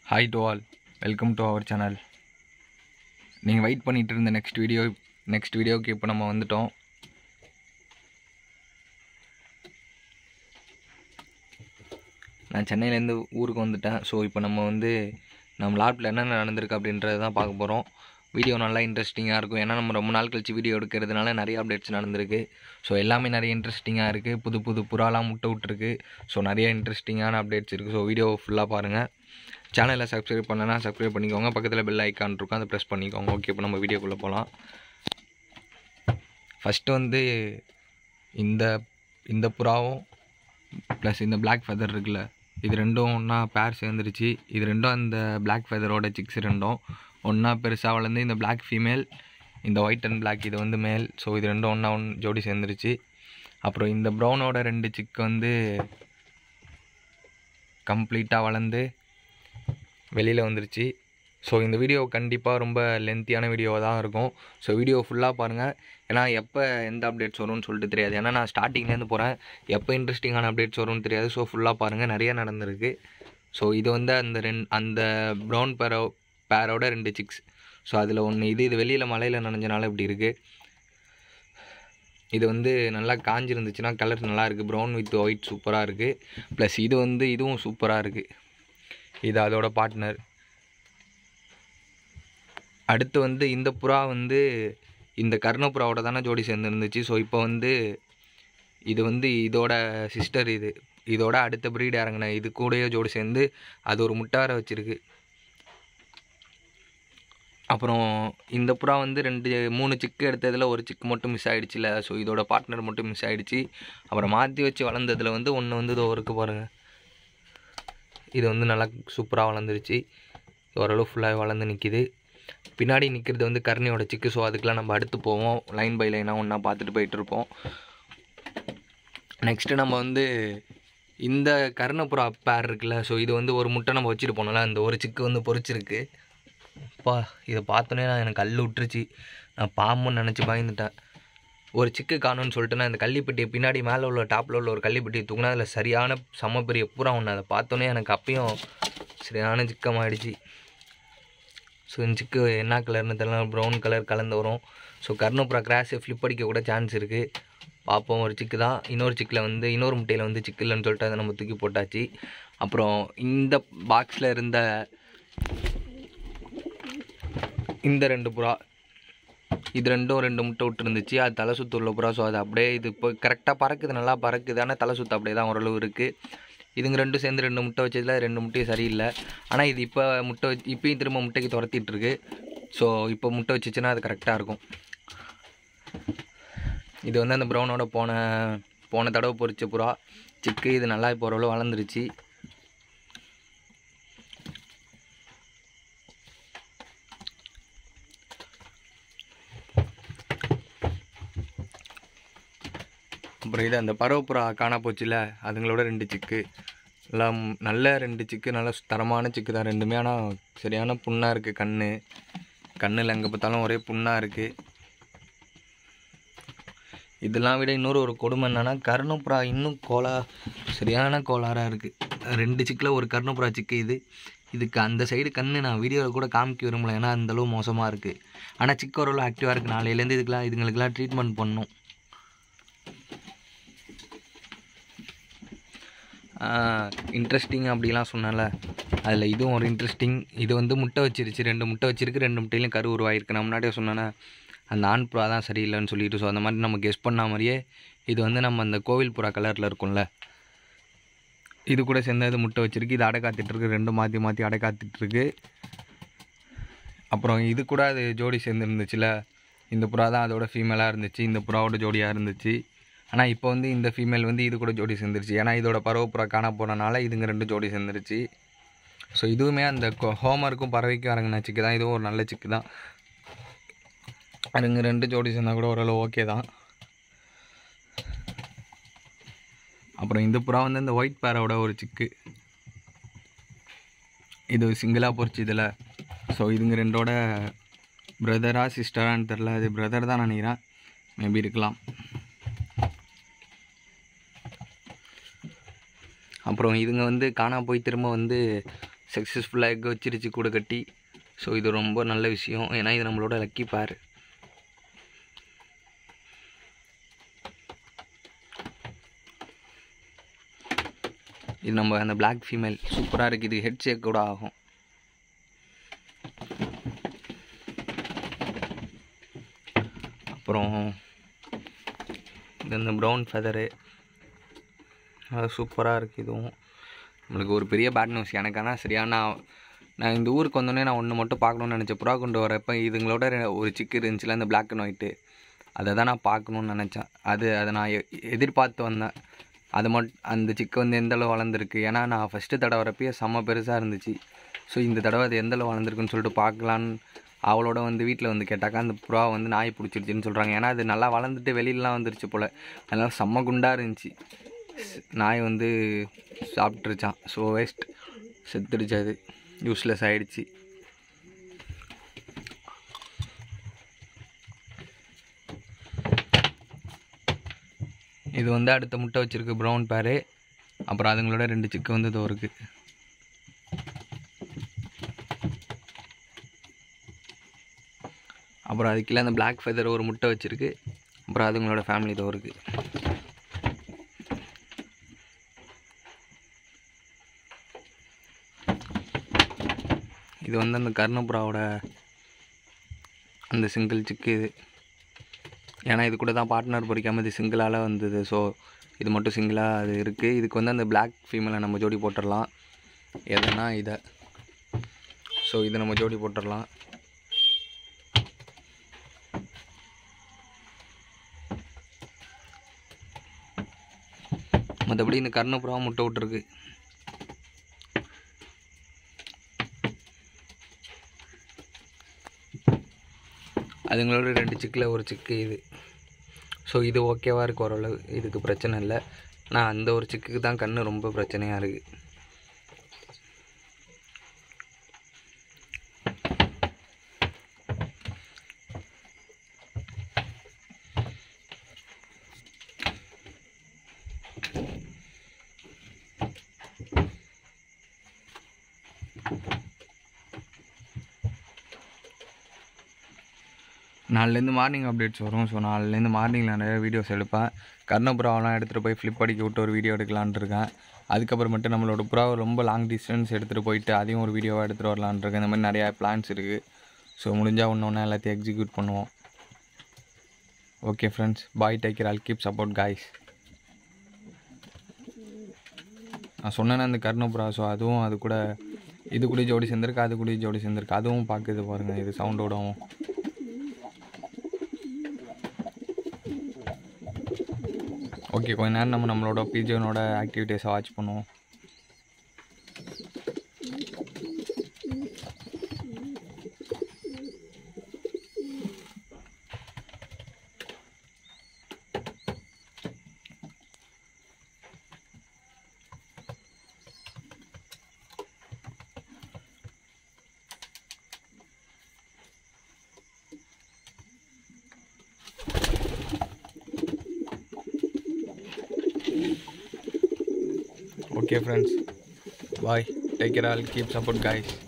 hi to all welcome to our channel நீங்கள் wait பண்ணிட்டு இருந்த நெக்ஸ்ட் வீடியோ நெக்ஸ்ட் வீடியோவுக்கு இப்போ நம்ம வந்துட்டோம் நான் சென்னையிலேருந்து ஊருக்கு வந்துட்டேன் ஸோ இப்போ நம்ம வந்து நம்ம லாட்டில் என்னென்ன நடந்திருக்கு அப்படின்றத தான் பார்க்க போகிறோம் வீடியோ நல்லா இன்ட்ரெஸ்டிங்காக இருக்கும் ஏன்னா நம்ம ரொம்ப நாள் கழிச்சு வீடியோ எடுக்கிறதுனால நிறைய அப்டேட்ஸ் நடந்திருக்கு ஸோ எல்லாமே நிறைய இன்ட்ரெஸ்டிங்காக இருக்குது புது புது புறாலாம் முட்டை விட்டுருக்கு ஸோ நிறைய இன்ட்ரெஸ்டிங்கான அப்டேட்ஸ் இருக்குது ஸோ வீடியோ ஃபுல்லாக பாருங்கள் சேனலை சப்ஸ்கிரைப் பண்ணலன்னா சப்ஸ்கிரைப் பண்ணிக்கோங்க பக்கத்தில் பெல் ஐக்கான் இருக்கும் அதை ப்ரெஸ் பண்ணிக்கோங்க ஓகே இப்போ நம்ம வீடியோக்குள்ளே போகலாம் ஃபஸ்ட்டு வந்து இந்த இந்த புறாவும் ப்ளஸ் இந்த Black feather இருக்குல்ல இது ரெண்டும் ஒன்றா பேர் சேர்ந்துருச்சு இது ரெண்டும் அந்த Black featherஓட சிக்ஸ் ரெண்டும் ஒன்றா பெருசாக வளர்ந்து இந்த Black ஃபீமேல் இந்த ஒயிட் அண்ட் Black இது வந்து மேல் ஸோ இது ரெண்டும் ஒன்றா ஒன் ஜோடி சேர்ந்துருச்சு அப்புறம் இந்த ப்ரௌனோட ரெண்டு சிக்கு வந்து கம்ப்ளீட்டாக வளர்ந்து வெளியில் வந்துருச்சு ஸோ இந்த வீடியோ கண்டிப்பாக ரொம்ப லென்த்தியான வீடியோவாக தான் இருக்கும் ஸோ வீடியோ ஃபுல்லாக பாருங்கள் ஏன்னா எப்போ எந்த அப்டேட்ஸ் வரும்னு சொல்லிட்டு தெரியாது ஏன்னா நான் ஸ்டார்டிங்லேருந்து போகிறேன் எப்போ இன்ட்ரெஸ்டிங்கான அப்டேட்ஸ் வரும்னு தெரியாது ஸோ ஃபுல்லாக பாருங்கள் நிறைய நடந்திருக்கு ஸோ இது வந்து அந்த ரெண் அந்த ப்ரௌன் பேரோ பேரோட ரெண்டு சிக்ஸ் ஸோ அதில் ஒன்று இது இது வெளியில் மலையில் நனைஞ்சனால இப்படி இருக்குது இது வந்து நல்லா காஞ்சிருந்துச்சுன்னா கலர் நல்லா இருக்குது ப்ரௌன் வித் ஒயிட் சூப்பராக இருக்குது ப்ளஸ் இது வந்து இதுவும் சூப்பராக இருக்குது இது அதோட பார்ட்னர் அடுத்து வந்து இந்த புறா வந்து இந்த கர்ணப்புறாவோட தானே ஜோடி சேர்ந்துருந்துச்சு ஸோ இப்போ வந்து இது வந்து இதோட சிஸ்டர் இது இதோட அடுத்த ப்ரீடு இறங்கின இது கூடயே ஜோடி சேர்ந்து அது ஒரு முட்டாரை வச்சுருக்கு அப்புறம் இந்த புறா வந்து ரெண்டு மூணு சிக்கு எடுத்ததில் ஒரு சிக்கு மட்டும் மிஸ் ஆகிடுச்சுல ஸோ இதோட பார்ட்னர் மட்டும் மிஸ் ஆகிடுச்சு அப்புறம் மாற்றி வச்சு வளர்ந்ததில் வந்து ஒன்று வந்து இதோ இருக்கு பாருங்கள் இது வந்து நல்லா சூப்பராக வளர்ந்துருச்சு ஓரளவு ஃபுல்லாக வளர்ந்து நிற்கிது பின்னாடி நிற்கிறது வந்து கர்ணியோட சிக்கு ஸோ அதுக்கெலாம் நம்ம அடுத்து போவோம் லைன் பை லைனாக ஒன்றா பார்த்துட்டு போயிட்டுருப்போம் நெக்ஸ்ட்டு நம்ம வந்து இந்த கர்ணப்புறா பேர் இருக்குல்ல ஸோ இது வந்து ஒரு முட்டை நம்ம வச்சுட்டு போனோம்ல அந்த ஒரு சிக்கு வந்து பொறிச்சிருக்கு அப்பா இதை பார்த்தோன்னே நான் எனக்கு கல் விட்டுருச்சு நான் பாம்புன்னு நினச்சி பயந்துட்டேன் ஒரு சிக்கு காணும்னு சொல்லிட்டு நான் இந்த கள்ளிப்பட்டியை பின்னாடி மேலே உள்ள டாப்பில் உள்ள ஒரு கள்ளிப்பட்டியை தூக்குனா அதில் சரியான செம்ம பெரிய பூரா ஒன்று அதை பார்த்தோன்னே எனக்கு அப்பயும் சரியான சிக்கமாயிடுச்சு ஸோ இந்த சிக்கு என்ன கலர்னு தெரியல ப்ரௌன் கலர் கலந்து வரும் ஸோ கர்ணப்புறா கிராஸு ஃப்ளிப் அடிக்க கூட சான்ஸ் இருக்குது பார்ப்போம் ஒரு சிக்கு தான் இன்னொரு சிக்கில் வந்து இன்னொரு முட்டையில் வந்து சிக்கு இல்லைன்னு சொல்லிட்டு அதை நம்ம தூக்கி போட்டாச்சு அப்புறம் இந்த பாக்ஸில் இருந்த இந்த ரெண்டு புறா இது ரெண்டும் ரெண்டு முட்டை விட்டுருந்துச்சு அது தலை சுத்து உள்ள புறா ஸோ அது அப்படியே இது இப்போ கரெக்டாக பறக்குது நல்லா பறக்குது ஆனால் தலை சுத்து அப்படியே தான் ஓரளவு இருக்குது இதுங்க ரெண்டும் சேர்ந்து ரெண்டு முட்டை வச்சதில் ரெண்டு முட்டையும் சரியில்லை ஆனால் இது இப்போ முட்டை வச்சு இப்பயும் திரும்ப முட்டைக்கு துரத்திட்டு இருக்கு ஸோ இப்போ முட்டை வச்சுச்சுன்னா அது கரெக்டாக இருக்கும் இது வந்து அந்த ப்ரௌனோட போன போன தடவை பொரிச்ச புறா சிக்கு இது நல்லா இப்போ ஓரளவு வளர்ந்துருச்சு அப்புறம் இது அந்த பறவைப்புறா காணா போச்சுல அதுங்களோட ரெண்டு சிக்கு எல்லாம் நல்ல ரெண்டு சிக்கு நல்ல தரமான சிக்கு தான் ரெண்டுமே ஆனால் சரியான புண்ணாக இருக்குது கண் கண்ணில் எங்கே பார்த்தாலும் ஒரே புண்ணாக இருக்குது இதெல்லாம் விட இன்னொரு ஒரு கொடுமை என்னென்னா கருணப்புறா இன்னும் கோலா சரியான கோளாறாக இருக்குது ரெண்டு சிக்கில் ஒரு கருணப்புறா சிக்கு இது இதுக்கு அந்த சைடு கண் நான் வீடியோவில் கூட காமிக்க விரும்பல ஏன்னா அந்தளவு மோசமாக இருக்குது ஆனால் சிக்கு ஓரளவு ஆக்டிவாக இருக்குது நாளையிலேருந்து இதுக்கெலாம் இதுங்களுக்கெல்லாம் ட்ரீட்மெண்ட் பண்ணணும் இன்ட்ரெஸ்டிங் அப்படிலாம் சொன்னல அதில் இதுவும் ஒரு இன்ட்ரெஸ்டிங் இது வந்து முட்டை வச்சிருச்சு ரெண்டு முட்டை வச்சிருக்கு ரெண்டு முட்டையிலும் கரு உருவாயிருக்கு நான் முன்னாடியே சொன்னேனே அந்த ஆண் புறா தான் சரியில்லைன்னு சொல்லிட்டு ஸோ அந்த மாதிரி நம்ம கெஸ் பண்ண மாதிரியே இது வந்து நம்ம அந்த கோவில் புறா கலரில் இருக்கும்ல இது கூட சேர்ந்தது முட்டை வச்சிருக்கு இது அடை காத்துட்ருக்கு ரெண்டும் மாற்றி மாற்றி அடை காத்துட்ருக்கு அப்புறம் இது கூட அது ஜோடி சேர்ந்து இருந்துச்சுல இந்த புறா தான் அதோட ஃபீமேலாக இருந்துச்சு இந்த புறாவோட ஜோடியாக இருந்துச்சு ஆனால் இப்போ வந்து இந்த ஃபீமேல் வந்து இது கூட ஜோடி சேர்ந்துருச்சு ஏன்னா இதோட பறவைப்புறா காண போனனால இதுங்க ரெண்டு ஜோடி சேர்ந்துருச்சு ஸோ இதுவுமே அந்த ஹோமருக்கும் பறவைக்கும் இறங்கின சிக்கு தான் இதுவும் ஒரு நல்ல சிக்கு தான் அதுங்க ரெண்டு ஜோடி சேர்ந்தால் கூட ஓரளவு ஓகே தான் அப்புறம் இந்த புறா வந்து இந்த ஒயிட் பேரோட ஒரு சிக்கு இது சிங்கிளாக பொறிச்சு இதில் ஸோ இதுங்க ரெண்டோட பிரதரா சிஸ்டரான்னு தெரில அது பிரதர் தான் நினைக்கிறேன் மேபி இருக்கலாம் அப்புறம் இதுங்க வந்து காணா போய் திரும்ப வந்து சக்ஸஸ்ஃபுல்லாக எக் வச்சிருச்சு கூட கட்டி ஸோ இது ரொம்ப நல்ல விஷயம் ஏன்னா இது நம்மளோட லக்கி பேர் இது நம்ம அந்த Black ஃபீமேல் சூப்பராக இருக்குது இது ஹெட் ஷேக் கூட ஆகும் அப்புறம் இது இந்த ப்ரௌன் ஃபெதரு அது சூப்பராக இருக்குது இதுவும் நம்மளுக்கு ஒரு பெரிய பேட் நியூஸ் எனக்கு ஆனால் சரியான நான் இந்த ஊருக்கு வந்தோடனே நான் ஒன்று மட்டும் பார்க்கணுன்னு நினச்சேன் புறா கொண்டு வரப்போ இதுங்களோட ரெ- ஒரு சிக்கு இருந்துச்சுல இந்த Black அண்ட் ஒயிட்டு அதை தான் நான் பார்க்கணுன்னு நினச்சேன் அது அதை நான் எ- எதிர்பார்த்து வந்தேன் அது மட் அந்த சிக்கு வந்து எந்த அளவு வளர்ந்துருக்கு ஏன்னா நான் ஃபஸ்ட்டு தடவை வரப்பயே செம்ம பெருசாக இருந்துச்சு ஸோ இந்த தடவை அது எந்த அளவு வளர்ந்துருக்குன்னு சொல்லிட்டு பார்க்கலான்னு அவளோட வந்து வீட்டில் வந்து கேட்டாக்கா அந்த புறா வந்து நாய் பிடிச்சிருச்சுன்னு சொல்கிறாங்க ஏன்னா அது நல்லா வளர்ந்துட்டு வெளியிலலாம் வந்துருச்சு போல் அதனால செம்ம குண்டாக இருந்துச்சு ஸ்- நாய் வந்து சாப்பிட்ருச்சான் ஸோ வேஸ்ட் செத்துடுச்சு அது யூஸ்லெஸ் ஆயிடுச்சு இது வந்து அடுத்த முட்டை வச்சிருக்கு ப்ரௌன் பேரு அப்புறம் அதுங்களோட ரெண்டு சிக்கு வந்து இதோ இருக்கு அப்புறம் அதுக்கு கீழே அந்த Black ஃபெதர் ஒரு முட்டை வச்சிருக்கு அப்புறம் அதுங்களோட ஃபேமிலி இதோ இருக்கு இது வந்து அந்த கர்ணபுறாவோட அந்த சிங்கிள் சிக்கு இது ஏன்னா இது கூட தான் பார்ட்னர் பொறிக்காமல் இது சிங்கிளால் வந்தது ஸோ இது மட்டும் சிங்கிளாக அது இருக்குது இதுக்கு வந்து அந்த Black ஃபீமேலை நம்ம ஜோடி போட்டுடலாம் எதுனா இதை ஸோ இதை நம்ம ஜோடி போட்டுடலாம் மற்றபடி இந்த கர்ணபுறாவும் முட்டை விட்டுருக்கு அதுங்களோட ரெண்டு சிக்கில் ஒரு சிக்கு இது ஸோ இது ஓகேவாக இருக்கு ஓரளவு இதுக்கு பிரச்சனை இல்லை ஆனால் அந்த ஒரு சிக்குக்கு தான் கண்ணு ரொம்ப பிரச்சனையாக இருக்குது நாலுலேருந்து மார்னிங் அப்டேட்ஸ் வரும் ஸோ நாலுலேருந்து மார்னிங்கில் நிறைய வீடியோஸ் எடுப்பேன் கர்ணபுறாவெலாம் எடுத்துகிட்டு போய் ஃப்ளிப் அடிக்க விட்டு ஒரு வீடியோ எடுக்கலான்ட்டு இருக்கேன் அதுக்கப்புறமேட்டு நம்மளோட புறாவை ரொம்ப லாங் டிஸ்டன்ஸ் எடுத்துகிட்டு போயிட்டு அதையும் ஒரு வீடியோவாக எடுத்துகிட்டு வரலான்ட்டு இருக்கேன் இந்த மாதிரி நிறையா பிளான்ஸ் இருக்குது ஸோ முடிஞ்சால் ஒன்று ஒன்றா எல்லாத்தையும் எக்ஸிக்யூட் பண்ணுவோம் okay friends bye take care all keep support guys நான் சொன்னேனே அந்த கர்ணபுரா ஸோ அதுவும் அது கூட இது கூட ஜோடி சேர்ந்துருக்கு அது கூட ஜோடி சேர்ந்துருக்கு அதுவும் பார்க்குது பாருங்கள் இது சவுண்டோடவும் ஓகே கொஞ்ச நேரம் நம்ம நம்மளோட பிஜியனோட ஆக்டிவிட்டீஸை வாட்ச் பண்ணுவோம் okay friends bye take care all keep support guys